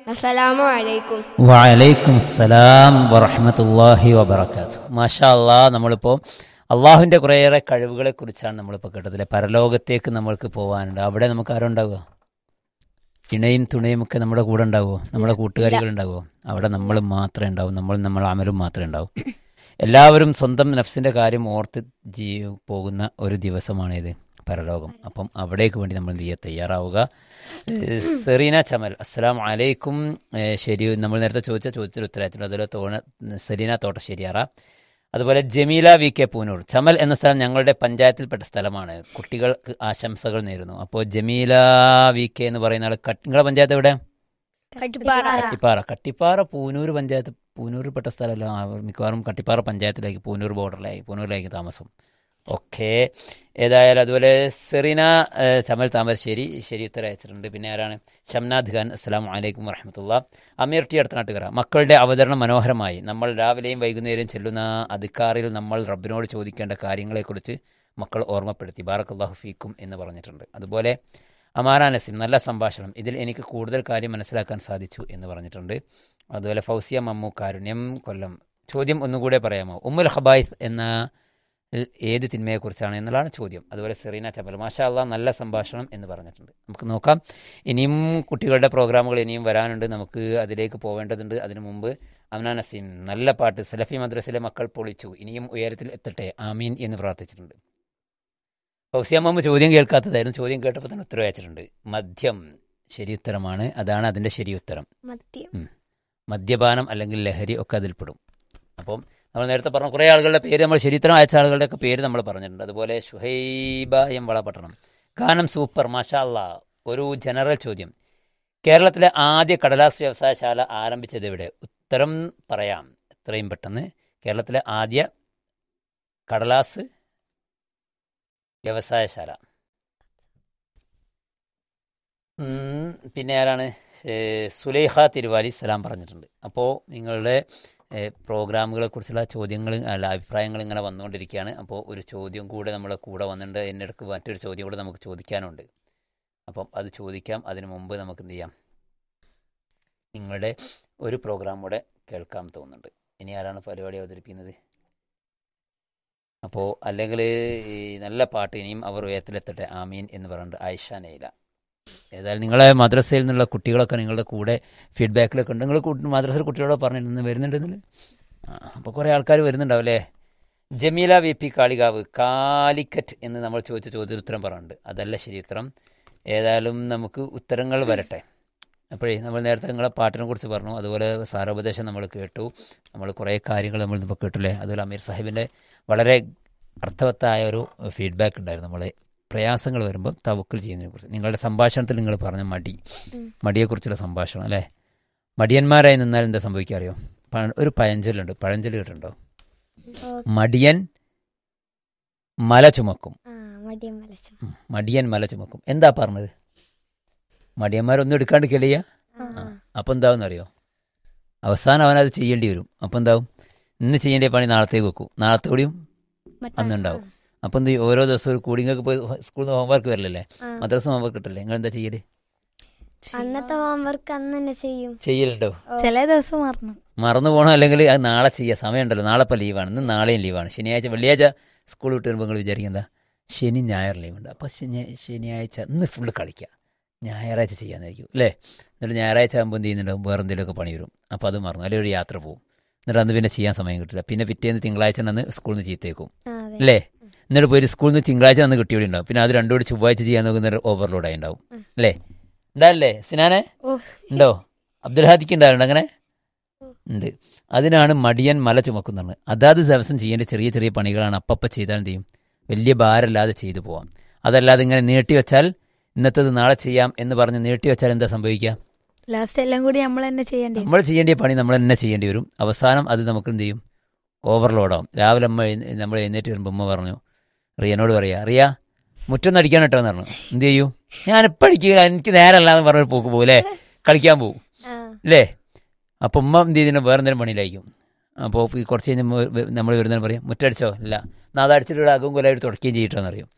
അസ്സലാമു അലൈക്കും വലൈക്കും അസ്സലാം വറഹമത്തല്ലാഹി വബർക്കാത്തു മാഷാ അള്ളാ നമ്മളിപ്പോൾ അള്ളാഹുവിൻ്റെ കുറേയേറെ കഴിവുകളെ കുറിച്ചാണ് നമ്മളിപ്പോൾ കേട്ടതിലെ പരലോകത്തേക്ക് നമ്മൾക്ക് പോകാനുണ്ട് അവിടെ നമുക്ക് ആരുണ്ടാവുക ഇണയും തുണയും ഒക്കെ നമ്മുടെ കൂടെ ഉണ്ടാവുമോ നമ്മുടെ കൂട്ടുകാരികൾ ഉണ്ടാവുമോ അവിടെ നമ്മൾ മാത്രമേ ഉണ്ടാവും നമ്മൾ നമ്മൾ അമലും മാത്രമേ ഉണ്ടാവും എല്ലാവരും സ്വന്തം നഫ്സിൻ്റെ കാര്യം ഓർത്ത് ജീ പോകുന്ന ഒരു ദിവസമാണിത് പരലോകം അപ്പം അവിടേക്ക് വേണ്ടി നമ്മൾ എന്ത് ചെയ്യുക തയ്യാറാവുക ഏഹ് സെറീന ചമൽ അസ്സലാം അലൈക്കും ഏഹ് ശരി നമ്മൾ നേരത്തെ ചോദിച്ച ചോദ്യത്തിന് ഉത്തരവായിട്ടുണ്ട് അതുപോലെ തോണ സെറീന തോട്ടശ്ശേരിയാറ അതുപോലെ ജമീല വി കെ പൂനൂർ ചമൽ എന്ന സ്ഥലം ഞങ്ങളുടെ പഞ്ചായത്തിൽപ്പെട്ട സ്ഥലമാണ് കുട്ടികൾക്ക് ആശംസകൾ നേരുന്നു അപ്പോൾ ജമീല വി കെ എന്ന് പറയുന്ന ആൾ കട്ട് നിങ്ങളുടെ പഞ്ചായത്ത് എവിടെ കട്ടിപ്പാറ കട്ടിപ്പാറ കട്ടിപ്പാറ പൂനൂർ പഞ്ചായത്ത് പൂനൂരിൽപ്പെട്ട സ്ഥലമല്ല ആ, മിക്കവാറും കട്ടിപ്പാറ പഞ്ചായത്തിലേക്ക് പൂനൂർ ബോർഡറിലായി പൂനൂരിലേക്ക് താമസം ഓക്കെ ഏതായാലും അതുപോലെ സെറീന ഏഹ്, ചമൽ താമരശ്ശേരി ശരി ഉത്തരം അയച്ചിട്ടുണ്ട് പിന്നെ ആരാണ് ഷംനാദ് ഖാൻ അസ്സാം വലൈക്കും വറഹമത്തുള്ള അമീർ ടി അടുത്ത നാട്ടുകാര മക്കളുടെ അവതരണം മനോഹരമായി നമ്മൾ രാവിലെയും വൈകുന്നേരവും ചെല്ലുന്ന അധികാറിൽ നമ്മൾ റബ്ബിനോട് ചോദിക്കേണ്ട കാര്യങ്ങളെക്കുറിച്ച് മക്കൾ ഓർമ്മപ്പെടുത്തി ബാറക്കല്ലാഹു ഫീക്കും എന്ന് പറഞ്ഞിട്ടുണ്ട് അതുപോലെ അമാന നസീം നല്ല സംഭാഷണം ഇതിൽ എനിക്ക് കൂടുതൽ കാര്യം മനസ്സിലാക്കാൻ സാധിച്ചു എന്ന് പറഞ്ഞിട്ടുണ്ട് അതുപോലെ ഫൗസിയ മമ്മു കാരുണ്യം കൊല്ലം ചോദ്യം ഒന്നുകൂടെ പറയാമോ ഉമ്മുൽ ഹബായിസ് എന്ന ൽ ഏത് തിന്മയെക്കുറിച്ചാണ് എന്നുള്ളതാണ് ചോദ്യം അതുപോലെ സെറീന ചപ്പൽ മാഷാ അള്ളാ നല്ല സംഭാഷണം എന്ന് പറഞ്ഞിട്ടുണ്ട് നമുക്ക് നോക്കാം ഇനിയും കുട്ടികളുടെ പ്രോഗ്രാമുകൾ ഇനിയും വരാനുണ്ട് നമുക്ക് അതിലേക്ക് പോവേണ്ടതുണ്ട് അതിനു മുമ്പ് അമ്ന നസീം നല്ല പാട്ട് സലഫി മദ്രസിലെ മക്കൾ പൊളിച്ചു ഇനിയും ഉയരത്തിൽ എത്തട്ടെ ആമീൻ എന്ന് പ്രാർത്ഥിച്ചിട്ടുണ്ട് ഫൗസിയമ്മ ചോദ്യം കേൾക്കാത്തതായിരുന്നു ചോദ്യം കേട്ടപ്പോൾ തന്നെ ഉത്തരം അയച്ചിട്ടുണ്ട് മദ്യം ശരി ഉത്തരമാണ് അതാണ് അതിൻ്റെ ശരി ഉത്തരം മദ്യം മദ്യപാനം അല്ലെങ്കിൽ ലഹരി ഒക്കെ അതിൽപ്പെടും അപ്പം നമ്മൾ നേരത്തെ പറഞ്ഞ കുറേ ആളുകളുടെ പേര് നമ്മൾ ശരിത്തരം അയച്ച ആളുകളുടെ ഒക്കെ പേര് നമ്മൾ പറഞ്ഞിട്ടുണ്ട് അതുപോലെ ഷുഹൈബ എം വളപട്ടണം ഗാനം സൂപ്പർ മാഷാ അല്ലാ ഒരു ജനറൽ ചോദ്യം കേരളത്തിലെ ആദ്യ കടലാസ് വ്യവസായശാല ആരംഭിച്ചത് എവിടെ ഉത്തരം പറയാം എത്രയും പെട്ടെന്ന് കേരളത്തിലെ ആദ്യ കടലാസ് വ്യവസായശാല ഉം, പിന്നെ ആരാണ് ഏഹ് സുലൈഹ തിരുവാലി സലാം പറഞ്ഞിട്ടുണ്ട് അപ്പോൾ നിങ്ങളുടെ ഏഹ് പ്രോഗ്രാമുകളെക്കുറിച്ചുള്ള ചോദ്യങ്ങൾ അല്ല അഭിപ്രായങ്ങൾ ഇങ്ങനെ വന്നുകൊണ്ടിരിക്കുകയാണ് അപ്പോൾ ഒരു ചോദ്യം കൂടെ നമ്മളെ കൂടെ വന്നിട്ടുണ്ട് എൻ്റെ അടുക്ക് മറ്റൊരു ചോദ്യം കൂടെ നമുക്ക് ചോദിക്കാനുണ്ട് അപ്പം അത് ചോദിക്കാം അതിനു മുമ്പ് നമുക്ക് എന്ത് ചെയ്യാം നിങ്ങളുടെ ഒരു പ്രോഗ്രാം കൂടെ കേൾക്കാൻ തോന്നുന്നുണ്ട് ഇനി ആരാണ് പരിപാടി അവതരിപ്പിക്കുന്നത് അപ്പോൾ അല്ലെങ്കിൽ ഈ നല്ല പാട്ട് ഇനിയും അവർ ഉയരത്തിലെത്തട്ടെ ആമീൻ എന്ന് പറഞ്ഞിട്ട് ആയിഷ നെയ്ല ഏതായാലും നിങ്ങളെ മദ്രസയിൽ നിന്നുള്ള കുട്ടികളൊക്കെ നിങ്ങളുടെ കൂടെ ഫീഡ്ബാക്കിലൊക്കെ ഉണ്ട് നിങ്ങൾ മദ്രസയിൽ കുട്ടികളോട് പറഞ്ഞിരുന്നു വരുന്നുണ്ടെന്നില്ല ആ അപ്പോൾ കുറേ ആൾക്കാർ വരുന്നുണ്ടാവും അല്ലേ ജമീല വി പി കാളികാവ് കാലിക്കറ്റ് എന്ന് നമ്മൾ ചോദിച്ച ചോദ്യത്തിന് ഉത്തരം പറഞ്ഞിട്ടുണ്ട് അതല്ല ശരി ഉത്തരം ഏതായാലും നമുക്ക് ഉത്തരങ്ങൾ വരട്ടെ അപ്പോഴേ നമ്മൾ നേരത്തെ നിങ്ങളെ പാട്ടിനെ കുറിച്ച് പറഞ്ഞു അതുപോലെ സാരോപദേശം നമ്മൾ കേട്ടു നമ്മൾ കുറേ കാര്യങ്ങൾ നമ്മൾ ഇപ്പോൾ കേട്ടില്ലേ അതുപോലെ അമീർ സാഹിബിൻ്റെ വളരെ അർത്ഥവത്തായ ഒരു ഫീഡ്ബാക്ക് ഉണ്ടായിരുന്നു നമ്മളെ പ്രയാസങ്ങൾ വരുമ്പോൾ തവക്കൽ ചെയ്യുന്നതിനെ കുറിച്ച് നിങ്ങളുടെ സംഭാഷണത്തിൽ നിങ്ങൾ പറഞ്ഞ മടി മടിയെക്കുറിച്ചുള്ള സംഭാഷണം അല്ലേ മടിയന്മാരായി നിന്നാൽ എന്താ സംഭവിക്കുക അറിയോ പ- ഒരു പഴഞ്ചൊല്ലുണ്ട് പഴഞ്ചൊല്ല് കേട്ടിട്ടുണ്ടോ മടിയൻ മല ചുമക്കും ആ മടിയം മലച്ചു ഉം, മടിയൻ മല ചുമക്കും എന്താ പറഞ്ഞത് മടിയന്മാരൊന്നും എടുക്കാണ്ട് കിളിയ അപ്പം എന്താവും അറിയോ അവസാനം അവനത് ചെയ്യേണ്ടി വരും അപ്പം എന്താവും ഇന്ന് ചെയ്യേണ്ട പണി നാളത്തേക്ക് വെക്കും നാളത്തെ കൂടിയും അന്നുണ്ടാവും അപ്പം എന്ത് ചെയ്യും? ഓരോ ദിവസവും ഒരു കൂടിങ്ങൾക്ക് പോയി സ്കൂളിൽ നിന്ന് ഹോംവർക്ക് വരില്ലല്ലേ മദ്രസ ഹോംവർക്ക് കിട്ടില്ലേ നിങ്ങൾ എന്താ ചെയ്യല് അന്നത്തെ ഹോംവർക്ക് അന്ന് തന്നെ ചെയ്യും ചെയ്യലുണ്ടോ ചില ദിവസം മറന്നു മറന്നു പോകണോ അല്ലെങ്കിൽ അത് നാളെ ചെയ്യാം സമയമുണ്ടല്ലോ നാളെ ഇപ്പോൾ ലീവാണ് ഇന്ന് നാളെയും ലീവാണ് ശനിയാഴ്ച വെള്ളിയാഴ്ച സ്കൂൾ വിട്ട് വരുമ്പോൾ നിങ്ങൾ വിചാരിക്കും എന്താ ശനി ഞായർ ലീവുണ്ട് അപ്പോൾ ശനി ശനിയാഴ്ച ഇന്ന് ഫുള്ള് കളിക്കുക ഞായറാഴ്ച ചെയ്യാന്നായിരിക്കും അല്ലേ എന്നിട്ട് ഞായറാഴ്ച ആകുമ്പോൾ എന്ത് ചെയ്യുന്നുണ്ടാവും വേറെ എന്തെങ്കിലുമൊക്കെ പണി വരും അപ്പോൾ അത് മറന്നു അല്ലെങ്കിൽ ഒരു യാത്ര പോകും എന്നിട്ട് അന്ന് പിന്നെ ചെയ്യാൻ സമയം കിട്ടില്ല പിന്നെ പിറ്റേന്ന് തിങ്കളാഴ്ച അന്ന് സ്കൂളിൽ നിന്ന് ചീത്തേക്കും ആ, അതെ അല്ലേ എന്നിട്ട് പോയി സ്കൂളിൽ നിന്ന് തിങ്കളാഴ്ച അന്ന് കിട്ടിയോടെ ഉണ്ടാവും പിന്നെ അത് രണ്ടുകൂടി ചൊവ്വാഴ്ച ചെയ്യാൻ നോക്കുന്ന ഓവർലോഡായി ഉണ്ടാവും അല്ലേ ഉണ്ടാവില്ലേ സിനാനെ ഓ. ഉണ്ടോ അബ്ദുൽ ഹാദിക്ക് ഉണ്ടാവുന്നുണ്ട് അങ്ങനെ ഉണ്ട് അതിനാണ് മടിയൻ മല ചുമക്കുന്നത് അതാത് ദിവസം ചെയ്യേണ്ട ചെറിയ ചെറിയ പണികളാണ് അപ്പപ്പ ചെയ്താൽ എന്ത് ചെയ്യും വലിയ ഭാരമില്ലാതെ ചെയ്തു പോവാം അതല്ലാതെ ഇങ്ങനെ നീട്ടി വെച്ചാൽ ഇന്നത്തേത് നാളെ ചെയ്യാം എന്ന് പറഞ്ഞ് നീട്ടി വെച്ചാൽ എന്താ സംഭവിക്കുക ലാസ്റ്റ് എല്ലാം കൂടി നമ്മൾ തന്നെ ചെയ്യേണ്ടി വരും. നമ്മൾ ചെയ്യേണ്ട പണി നമ്മൾ തന്നെ ചെയ്യേണ്ടി വരും അവസാനം അത് നമുക്ക് എന്ത് ചെയ്യും ഓവർലോഡാവും രാവിലെ അമ്മ എഴുന്ന- നമ്മൾ എഴുന്നേറ്റ് വരുമ്പോൾ അമ്മ പറഞ്ഞു റിയനോട് പറയാ റിയ മുറ്റം അടിക്കാൻ കേട്ടോ എന്ന് പറഞ്ഞു എന്ത് ചെയ്യൂ ഞാനിപ്പോൾ അടിക്കുക എനിക്ക് നേരമല്ല എന്ന് പറഞ്ഞൊരു പോക്ക് പോകും അല്ലേ കളിക്കാൻ പോകും ആ അല്ലേ അപ്പം ഉമ്മ എന്ത് ചെയ്തിട്ട് വേറെ എന്തെങ്കിലും പണിയിലായിരിക്കും അപ്പോൾ ഈ കുറച്ച് കഴിഞ്ഞ് നമ്മൾ വരുന്നതിന് പറയും മുറ്റടിച്ചോ ഇല്ല എന്നാൽ അത് അടിച്ചിട്ട് അകം കൊല്ലായിട്ട് തുടക്കുകയും ചെയ്തിട്ടെന്ന് അറിയും